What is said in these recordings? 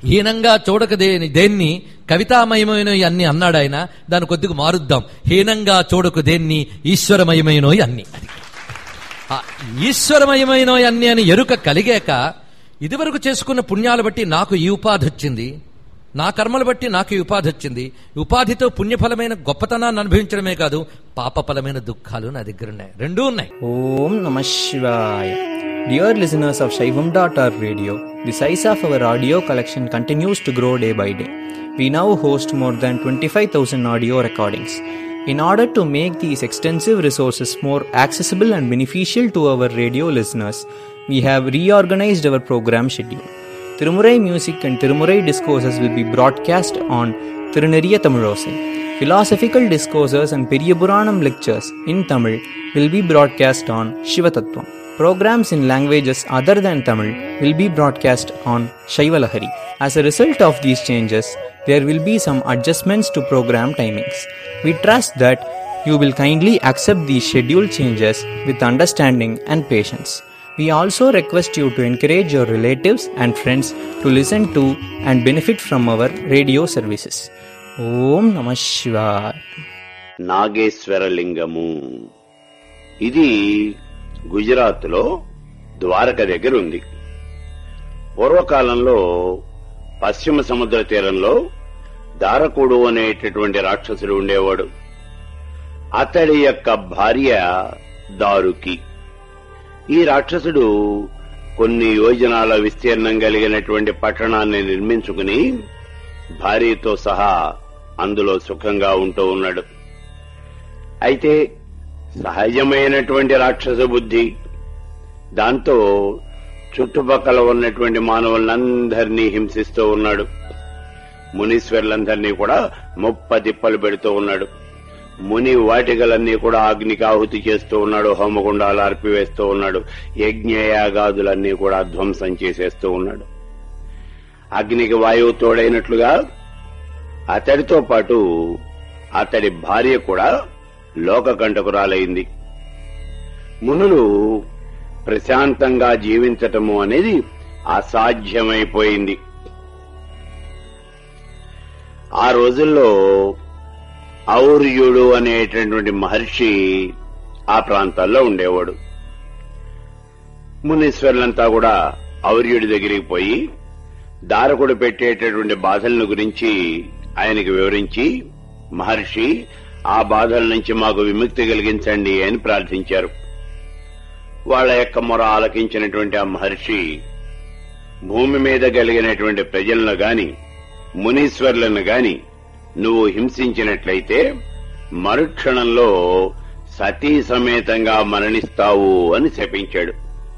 హీనంగా చూడక దేని దేన్ని కవితామయమైన అన్ని అన్నాడు ఆయన దాని కొద్దిగా మారుద్దాం హీనంగా చూడకు దేన్ని ఈశ్వరమయమైనవి అన్ని అది ఆ ఈశ్వరమయమైన అన్ని అని ఎరుక కలిగాక ఇదివరకు చేసుకున్న పుణ్యాలు బట్టి నాకు ఈ ఉపాధి వచ్చింది నా కర్మలు బట్టి నాకు ఈ ఉపాధి వచ్చింది ఈ ఉపాధితో పుణ్యఫలమైన గొప్పతనాన్ని అనుభవించడమే కాదు పాపఫలమైన దుఃఖాలు నా దగ్గర ఉన్నాయి రెండూ ఉన్నాయి Om Namah Shivaya. Dear listeners of Shaivam.org radio, the size of our audio collection continues to grow day by day. We now host more than 25,000 audio recordings. In order to make these extensive resources more accessible and beneficial to our radio listeners, we have reorganized our program schedule. Tirumurai music and Tirumurai discourses will be broadcast on Tiruneriya Tamilosai. Philosophical discourses and Periyapuranam lectures in Tamil will be broadcast on Shivatattvam. Programs in languages other than Tamil will be broadcast on Shaivalahari. As a result of these changes, there will be some adjustments to program timings. We trust that you will kindly accept these schedule changes with understanding and patience. We also request you to encourage your relatives and friends to listen to and benefit from our radio services. Om Namah Shivaya. నాగేశ్వరలింగము ఇది గుజరాత్లో ద్వారక దగ్గర ఉంది పూర్వకాలంలో పశ్చిమ సముద్ర తీరంలో దారకుడు అనేటటువంటి రాక్షసుడు ఉండేవాడు అతడి యొక్క భార్య దారుకి ఈ రాక్షసుడు కొన్ని యోజనాల విస్తీర్ణం కలిగినటువంటి పట్టణాన్ని నిర్మించుకుని భార్యతో సహా అందులో సుఖంగా ఉంటూ ఉన్నాడు అయితే సహజమైనటువంటి రాక్షస బుద్ధి దాంతో చుట్టుపక్కల ఉన్నటువంటి మానవులందరినీ హింసిస్తూ ఉన్నాడు మునీశ్వర్లందరినీ కూడా ముప్ప తిప్పలు పెడుతూ ఉన్నాడు ముని వాటికలన్నీ కూడా అగ్నికి ఆహుతి చేస్తూ ఉన్నాడు హోమగుండాలు అర్పివేస్తూ ఉన్నాడు యజ్ఞయాగాదులన్నీ కూడా ధ్వంసం చేసేస్తూ ఉన్నాడు అగ్నికి వాయువు తోడైనట్లుగా అతడితో పాటు అతడి భార్య కూడా లోకకంటకురాలైంది మునులు ప్రశాంతంగా జీవించటము అనేది అసాధ్యమైపోయింది ఆ రోజుల్లో ఔర్యుడు అనేటటువంటి మహర్షి ఆ ప్రాంతాల్లో ఉండేవాడు మునీశ్వర్లంతా కూడా ఔర్యుడి దగ్గరికి పోయి దారకుడు పెట్టేటటువంటి బాధలను గురించి ఆయనకి వివరించి మహర్షి ఆ బాధల నుంచి మాకు విముక్తి కలిగించండి అని ప్రార్థించారు వాళ్ళ యొక్క మొర ఆలకించినటువంటి ఆ మహర్షి భూమి మీద కలిగినటువంటి ప్రజలను గాని మునీశ్వర్లను గాని నువ్వు హింసించినట్లయితే మరుక్షణంలో సతీ సమేతంగా మరణిస్తావు అని శపించాడు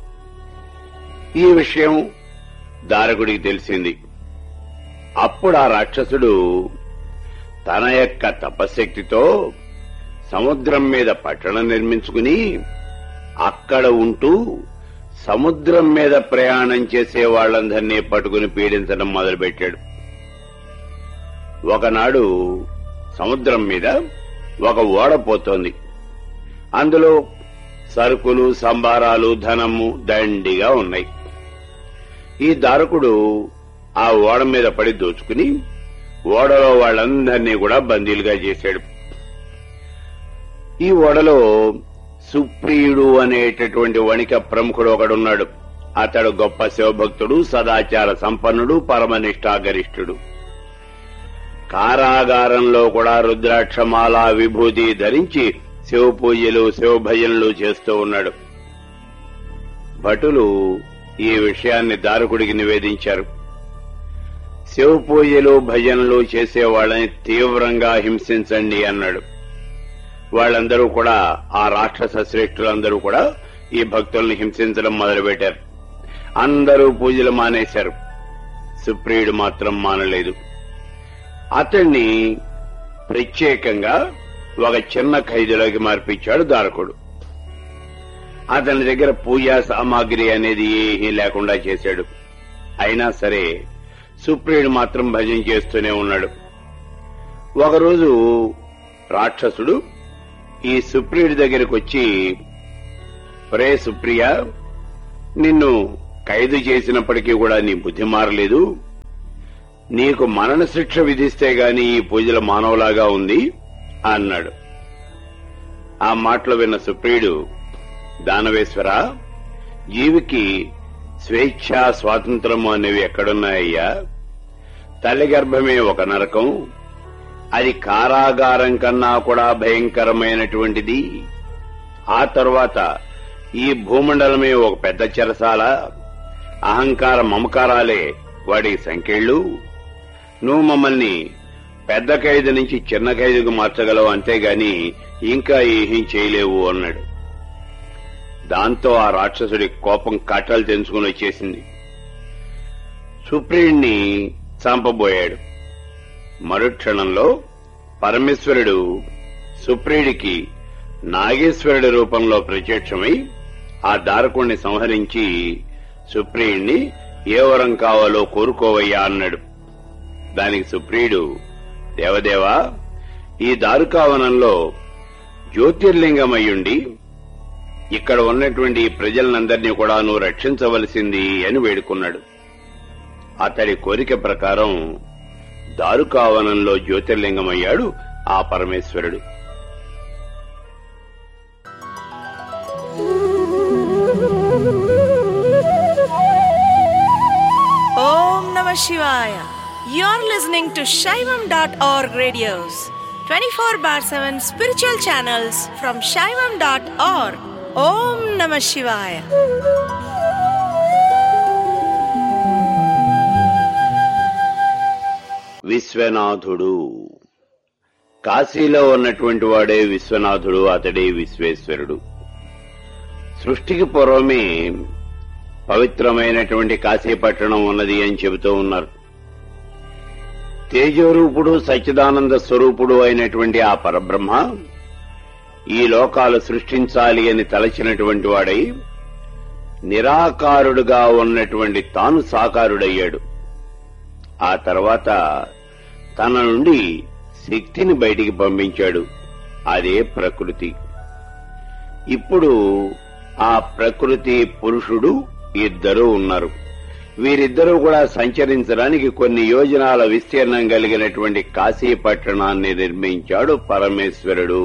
ఈ విషయం దారకుడికి తెలిసింది అప్పుడు ఆ రాక్షసుడు తన యొక్క తపశక్తితో సముద్రం మీద పట్టణం నిర్మించుకుని అక్కడ ఉంటూ సముద్రం మీద ప్రయాణం చేసే వాళ్ళందరినీ పట్టుకుని పీడించడం మొదలుపెట్టాడు ఒకనాడు సముద్రం మీద ఒక ఓడ పోతోంది అందులో సరుకులు సంబారాలు ధనము దండిగా ఉన్నాయి ఈ దారకుడు ఆ ఓడ మీద పడి దోచుకుని ఓడలో వాళ్ళందరినీ కూడా బందీలుగా చేశాడు ఈ ఓడలో సుప్రియుడు అనేటటువంటి వణిక ప్రముఖుడు ఒకడున్నాడు అతడు గొప్ప శివభక్తుడు సదాచార సంపన్నుడు పరమనిష్టాగరిష్ఠుడు కారాగారంలో కూడా రుద్రాక్షమాల విభూతి ధరించి శివ పూజలు శివ భజనలు చేస్తూ ఉన్నాడు భటులు ఈ విషయాన్ని దారకుడికి నివేదించారు శివ పూజలు భజనలు చేసే వాళ్ళని తీవ్రంగా హింసించండి అన్నాడు వాళ్ళందరూ కూడా ఆ రాక్షస శ్రేష్ఠులందరూ కూడా ఈ భక్తుల్ని హింసించడం మొదలుపెట్టారు అందరూ పూజలు మానేశారు సుప్రియుడు మాత్రం మానలేదు అతన్ని ప్రత్యేకంగా ఒక చిన్న ఖైదులోకి మార్పించాడు దారకుడు అతని దగ్గర పూజా సామాగ్రి అనేది ఏమీ లేకుండా చేశాడు అయినా సరే సుప్రియుడు మాత్రం భజన చేస్తూనే ఉన్నాడు ఒకరోజు రాక్షసుడు ఈ సుప్రియుడి దగ్గరకు వచ్చి రే సుప్రియ నిన్ను ఖైదు చేసినప్పటికీ కూడా నీ బుద్ధి మారలేదు నీకు మరణ శిక్ష విధిస్తే గాని ఈ పూజల మానవులాగా ఉంది అన్నాడు ఆ మాటలు విన్న సుప్రియుడు దానవేశ్వర జీవికి స్వేచ్ఛ స్వాతంత్రము అనేవి ఎక్కడున్నాయ్యా తల్లి గర్భమే ఒక నరకం అది కారాగారం కన్నా కూడా భయంకరమైనటువంటిది ఆ తరువాత ఈ భూమండలమే ఒక పెద్ద చెరసాల అహంకార మమకారాలే వాడి సంఖ్యళ్ళు నువ్వు మమ్మల్ని పెద్ద ఖైదు నుంచి చిన్న ఖైదుకు మార్చగలవు అంతేగాని ఇంకా ఏమీ చేయలేవు అన్నాడు దాంతో ఆ రాక్షసుడి కోపం కట్టలు తెంచుకుని వచ్చేసింది సుప్రియుణ్ణి చంపబోయాడు మరుక్షణంలో పరమేశ్వరుడు సుప్రియుడికి నాగేశ్వరుడి రూపంలో ప్రత్యక్షమై ఆ దారకుణ్ణి సంహరించి సుప్రియుణ్ణి ఏ వరం కావాలో కోరుకోవయ్యా అన్నాడు దానికి సుప్రియుడు దేవదేవా ఈ దారుకావనంలో జ్యోతిర్లింగమయ్యుండి ఇక్కడ ఉన్నటువంటి ఈ ప్రజలందరినీ కూడా నువ్వు రక్షించవలసింది అని వేడుకున్నాడు అతడి కోరిక ప్రకారం దారుకావనంలో జ్యోతిర్లింగమయ్యాడు ఆ పరమేశ్వరుడు Om Namah Shivaya. You're listening to Shaivam.org radios, 24 bar 7 spiritual channels from Shaivam.org. Om Namah Shivaya. విశ్వనాథుడు కాశీలో ఉన్నటువంటి వాడే విశ్వనాథుడు అతడే విశ్వేశ్వరుడు సృష్టికి పూర్వమే పవిత్రమైనటువంటి కాశీపట్టణం ఉన్నది అని చెబుతూ ఉన్నారు తేజోరూపుడు సచ్చిదానంద స్వరూపుడు అయినటువంటి ఆ పరబ్రహ్మ ఈ లోకాలు సృష్టించాలి అని తలచినటువంటి వాడై నిరాకారుడుగా ఉన్నటువంటి తాను సాకారుడయ్యాడు ఆ తర్వాత తన నుండి శక్తిని బయటికి పంపించాడు అదే ప్రకృతి ఇప్పుడు ఆ ప్రకృతి పురుషుడు ఇద్దరు ఉన్నారు వీరిద్దరూ కూడా సంచరించడానికి కొన్ని యోజనాల విస్తీర్ణం కలిగినటువంటి కాశీ పట్టణాన్ని నిర్మించాడు పరమేశ్వరుడు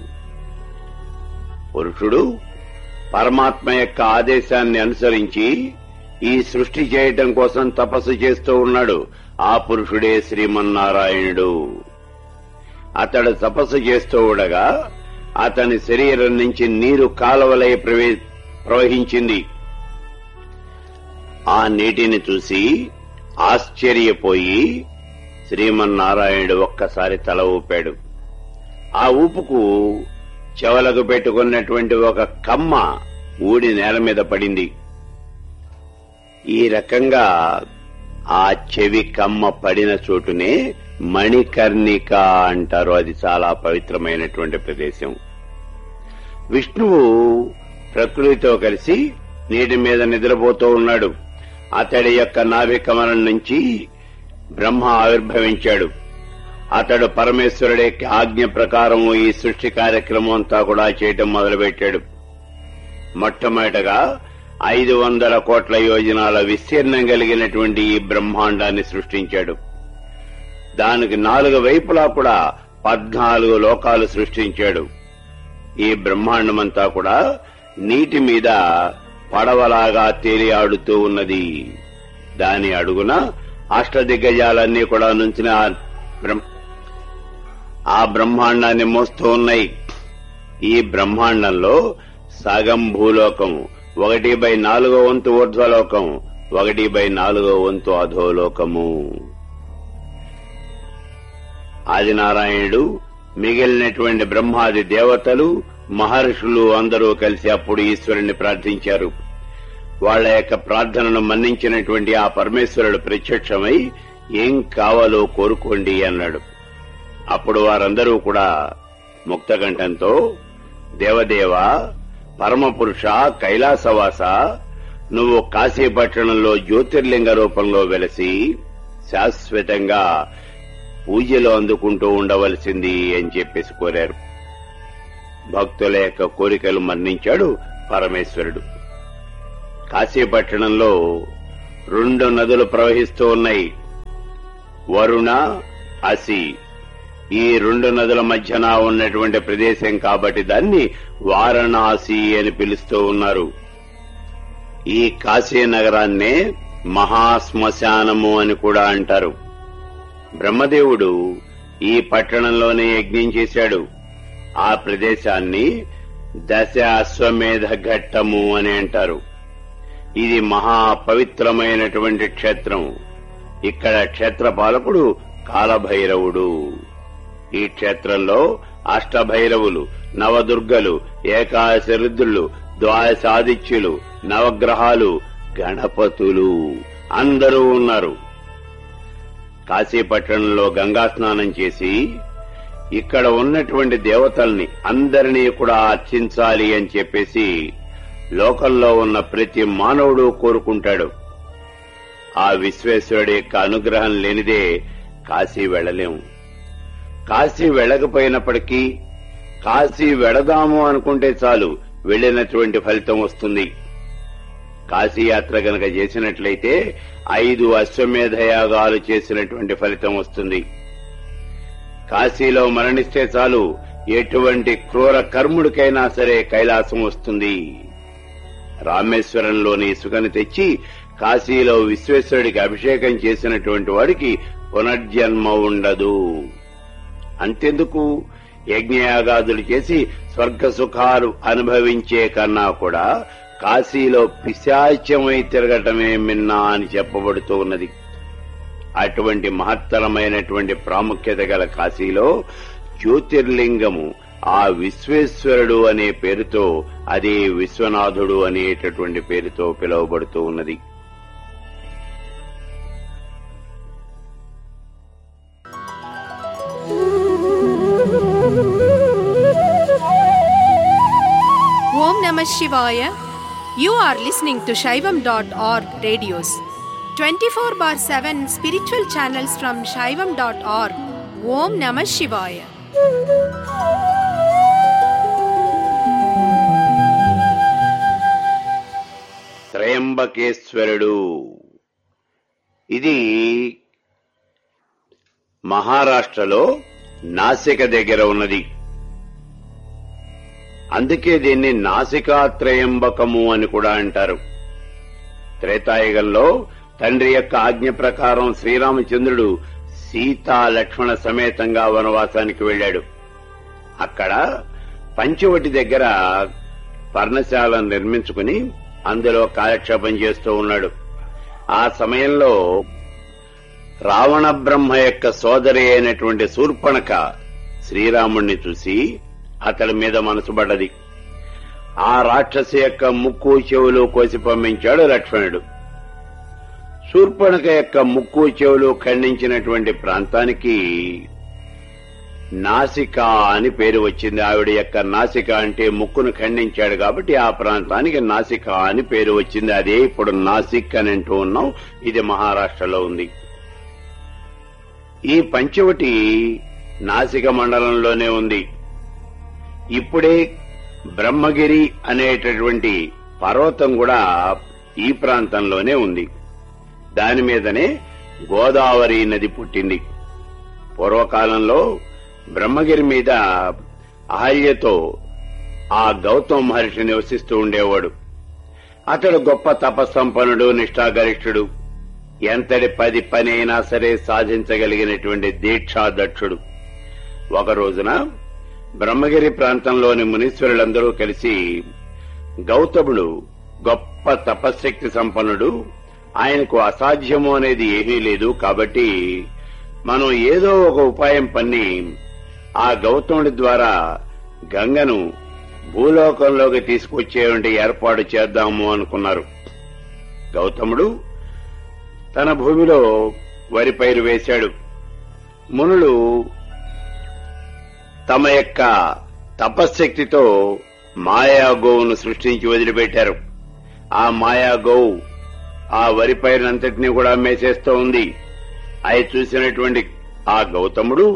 పురుషుడు పరమాత్మ యొక్క ఆదేశాన్ని అనుసరించి ఈ సృష్టి చేయటం కోసం తపస్సు చేస్తూ ఉన్నాడు ఆ పురుషుడే శ్రీమన్నారాయణుడు అతడు తపస్సు చేస్తూ ఉండగా అతని శరీరం నుంచి నీరు కాలవలై ప్రవే ప్రవహించింది ఆ నీటిని చూసి ఆశ్చర్యపోయి శ్రీమన్నారాయణుడు ఒక్కసారి తల ఊపాడు ఆ ఊపుకు చెవలకు పెట్టుకున్నటువంటి ఒక కమ్మ ఊడి నేల మీద పడింది ఈ రకంగా ఆ చెవి కమ్మ పడిన చోటునే మణికర్ణిక అంటారు అది చాలా పవిత్రమైనటువంటి ప్రదేశం విష్ణువు ప్రకృతితో కలిసి నీటి మీద నిద్రపోతూ ఉన్నాడు అతడి యొక్క నాభి కమలం నుంచి బ్రహ్మ ఆవిర్భవించాడు అతడు పరమేశ్వరుడి యొక్క ఆజ్ఞ ప్రకారం ఈ సృష్టి కార్యక్రమం అంతా కూడా చేయటం మొదలుపెట్టాడు మొట్టమొదటగా ఐదు వందల కోట్ల యోజనాల విస్తీర్ణం కలిగినటువంటి ఈ బ్రహ్మాండాన్ని సృష్టించాడు దానికి నాలుగు వైపులా కూడా పద్నాలుగు లోకాలు సృష్టించాడు ఈ బ్రహ్మాండమంతా కూడా నీటి మీద పడవలాగా తేలియాడుతూ ఉన్నది దాని అడుగున అష్టదిగ్గజాలన్నీ కూడా నుంచిన ఆ బ్రహ్మ- ఆ బ్రహ్మాండాన్ని మోస్తూ ఉన్నాయి ఈ బ్రహ్మాండంలో సగం భూలోకం ఒకటి బై నాలుగో వంతు ఊర్ధ్వలోకం ఒకటి బై నాలుగో వంతు అధోలోకము ఆదినారాయణుడు మిగిలినటువంటి బ్రహ్మాది దేవతలు మహర్షులు అందరూ కలిసి అప్పుడు ఈశ్వరుని ప్రార్థించారు వాళ్ళ యొక్క ప్రార్థనను మన్నించినటువంటి ఆ పరమేశ్వరుడు ప్రత్యక్షమై ఏం కావాలో కోరుకోండి అన్నాడు అప్పుడు వారందరూ కూడా ముక్తకంఠంతో దేవదేవ పరమపురుష కైలాసవాస నువ్వు కాశీపట్టణంలో జ్యోతిర్లింగ రూపంలో వెలసి శాశ్వతంగా పూజలు అందుకుంటూ ఉండవలసింది అని చెప్పేసి కోరారు భక్తుల యొక్క కోరికలు మన్నించాడు పరమేశ్వరుడు కాశీపట్టణంలో రెండు నదులు ప్రవహిస్తూ ఉన్నాయి వరుణ అసి ఈ రెండు నదుల మధ్యన ఉన్నటువంటి ప్రదేశం కాబట్టి దాన్ని వారణాసి అని పిలుస్తూ ఉన్నారు ఈ కాశీ నగరాన్నే మహాశ్మశానము అని కూడా అంటారు బ్రహ్మదేవుడు ఈ పట్టణంలోనే యజ్ఞం చేశాడు ఆ ప్రదేశాన్ని దశ అశ్వమేధ ఘట్టము అని అంటారు ఇది మహా పవిత్రమైనటువంటి క్షేత్రం ఇక్కడ క్షేత్రపాలకుడు కాలభైరవుడు ఈ క్షేత్రంలో అష్టభైరవులు నవదుర్గలు ఏకాదశ రుద్రులు ద్వాదశాదిత్యులు నవగ్రహాలు గణపతులు అందరూ ఉన్నారు కాశీపట్టణంలో గంగా స్నానం చేసి ఇక్కడ ఉన్నటువంటి దేవతల్ని అందరినీ కూడా అర్చించాలి అని చెప్పేసి లోకంలో ఉన్న ప్రతి మానవుడు కోరుకుంటాడు ఆ విశ్వేశ్వరుడి యొక్క అనుగ్రహం లేనిదే కాశీ వెళ్ళలేము కాశీ వెళ్ళకపోయినప్పటికీ కాశీ వెళదాము అనుకుంటే చాలు వెళ్ళినటువంటి ఫలితం వస్తుంది కాశీ యాత్ర గనక చేసినట్లయితే ఐదు అశ్వమేధ యాగాలు చేసినటువంటి ఫలితం వస్తుంది కాశీలో మరణిస్తే చాలు ఎటువంటి క్రూర కర్ముడికైనా సరే కైలాసం వస్తుంది రామేశ్వరంలోని ఇసుకని తెచ్చి కాశీలో విశ్వేశ్వరుడికి అభిషేకం చేసినటువంటి వాడికి పునర్జన్మ ఉండదు అంతెందుకు యజ్ఞయాగాదులు చేసి స్వర్గ సుఖాలు అనుభవించే కన్నా కూడా కాశీలో పిశాచ్యమై తిరగటమే మిన్నా అని చెప్పబడుతూ ఉన్నది అటువంటి మహత్తరమైనటువంటి ప్రాముఖ్యత గల కాశీలో జ్యోతిర్లింగము ఆ విశ్వేశ్వరుడు అనే పేరుతో అదే విశ్వనాథుడు అనేటటువంటి పేరుతో పిలువబడుతూ ఉన్నది Om Namah Shivaya. You are listening to Shaivam.org radios. 24 bar 7 spiritual channels from Shaivam.org. Om Namah Shivaya. త్రయంబకేశ్వరుడు ఇది మహారాష్ట్రలో నాసిక దగ్గర ఉన్నది అందుకే దీన్ని నాసికాత్రయంబకము అని కూడా అంటారు త్రేతాయుగంలో తండ్రి యొక్క ఆజ్ఞ ప్రకారం శ్రీరామచంద్రుడు సీతా లక్ష్మణ సమేతంగా వనవాసానికి వెళ్ళాడు అక్కడ పంచవటి దగ్గర పర్ణశాలను నిర్మించుకుని అందులో కాలక్షేపం చేస్తూ ఉన్నాడు ఆ సమయంలో రావణ బ్రహ్మ యొక్క సోదరి అయినటువంటి శూర్పణక శ్రీరాముణ్ణి చూసి అతడి మీద మనసు పడ్డది ఆ రాక్షసి యొక్క ముక్కు చెవులు కోసి పంపించాడు లక్ష్మణుడు శూర్పణక యొక్క ముక్కు చెవులు ఖండించినటువంటి ప్రాంతానికి నాసిక అని పేరు వచ్చింది ఆవిడ యొక్క నాసిక అంటే ముక్కును ఖండించాడు కాబట్టి ఆ ప్రాంతానికి నాసిక అని పేరు వచ్చింది అదే ఇప్పుడు నాసిక్ అని అంటూ ఉన్నాం ఇది మహారాష్ట్రలో ఉంది ఈ పంచవటి నాసిక మండలంలోనే ఉంది ఇప్పుడే బ్రహ్మగిరి అనేటటువంటి పర్వతం కూడా ఈ ప్రాంతంలోనే ఉంది దాని మీదనే గోదావరి నది పుట్టింది పూర్వకాలంలో బ్రహ్మగిరి మీద అహల్యతో ఆ గౌతమ మహర్షి నివసిస్తూ ఉండేవాడు అతడు గొప్ప తపస్సంపన్నుడు నిష్ఠాగరిష్ఠుడు ఎంతటి పది పని అయినా సరే సాధించగలిగినటువంటి దీక్షాదక్షుడు ఒక రోజున బ్రహ్మగిరి ప్రాంతంలోని మునీశ్వరులందరూ కలిసి గౌతముడు గొప్ప తపశ్శక్తి సంపన్నుడు ఆయనకు అసాధ్యము అనేది ఏమీ లేదు కాబట్టి మనం ఏదో ఒక ఉపాయం పన్ని ఆ గౌతముడి ద్వారా గంగను భూలోకంలోకి తీసుకొచ్చేటువంటి ఏర్పాటు చేద్దాము అనుకున్నారు గౌతముడు తన భూమిలో వరి పైరు వేశాడు మునులు తమ యొక్క తపశ్శక్తితో మాయా గోవును సృష్టించి వదిలిపెట్టారు ఆ మాయా గోవు ఆ వరి పైరునంతటినీ కూడా మేసేస్తూ ఉంది అవి చూసినటువంటి ఆ గౌతముడు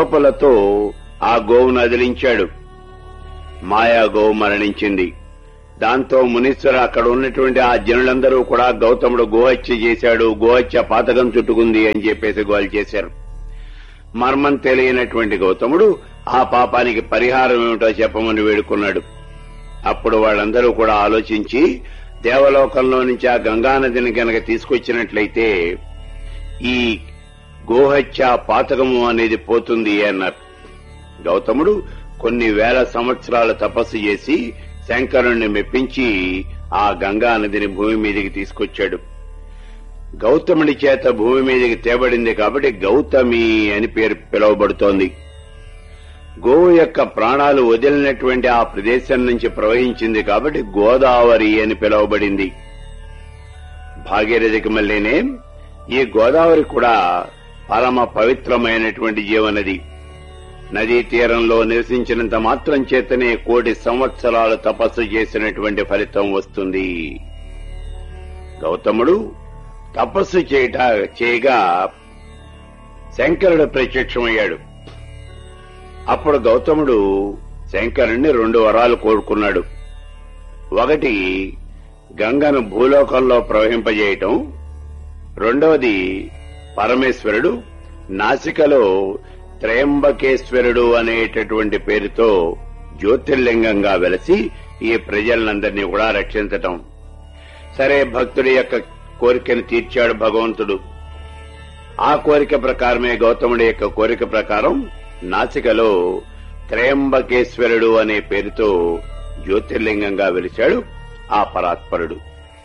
దర్భపులతో ఆ గోవును అదిలించాడు మాయా గోవు మరణించింది దాంతో మునీశ్వర అక్కడ ఉన్నటువంటి ఆ జనులందరూ కూడా గౌతముడు గోహత్య చేశాడు గోహత్య పాతకం చుట్టుకుంది అని చెప్పేసి గోల్ చేశారు మర్మం తెలియనటువంటి గౌతముడు ఆ పాపానికి పరిహారం ఏమిటో చెప్పమని వేడుకున్నాడు అప్పుడు వాళ్ళందరూ కూడా ఆలోచించి దేవలోకంలో నుంచి ఆ గంగానదిని గనక తీసుకొచ్చినట్లయితే ఈ గోహత్య పాతకము అనేది పోతుంది అన్నారు గౌతముడు కొన్ని వేల సంవత్సరాల తపస్సు చేసి శంకరుణ్ణి మెప్పించి ఆ గంగా నదిని భూమి మీదకి తీసుకొచ్చాడు గౌతముడి చేత భూమి మీదకి తేబడింది కాబట్టి గౌతమి అని పేరు పిలువబడుతోంది గోవు యొక్క ప్రాణాలు వదిలినటువంటి ఆ ప్రదేశం నుంచి ప్రవహించింది కాబట్టి గోదావరి అని పిలువబడింది భాగీరథికి మళ్ళీనే ఈ గోదావరి కూడా పరమ పవిత్రమైనటువంటి జీవనది నదీ తీరంలో నివసించినంత మాత్రం చేతనే కోటి సంవత్సరాలు తపస్సు చేసినటువంటి ఫలితం వస్తుంది గౌతముడు తపస్సు చేయట చేయగా శంకరుడు ప్రత్యక్షమయ్యాడు అప్పుడు గౌతముడు శంకరుణ్ణి రెండు వరాలు కోరుకున్నాడు ఒకటి గంగను భూలోకంలో ప్రవహింపజేయటం రెండవది పరమేశ్వరుడు నాసికలో త్రయంబకేశ్వరుడు అనేటటువంటి పేరుతో జ్యోతిర్లింగంగా వెలసి ఈ ప్రజలందరినీ కూడా రక్షించటం సరే భక్తుడి యొక్క కోరికను తీర్చాడు భగవంతుడు ఆ కోరిక ప్రకారమే గౌతముడి యొక్క కోరిక ప్రకారం నాసికలో త్రయంబకేశ్వరుడు అనే పేరుతో జ్యోతిర్లింగంగా వెలిచాడు ఆ పరాత్పరుడు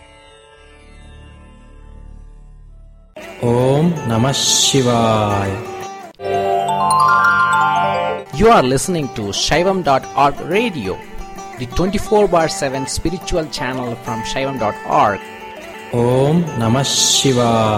ఓం నమ శివాయ You are listening to Shaivam.org radio, the 24 bar 7 spiritual channel from Shaivam.org. ఓం నమ శివాయ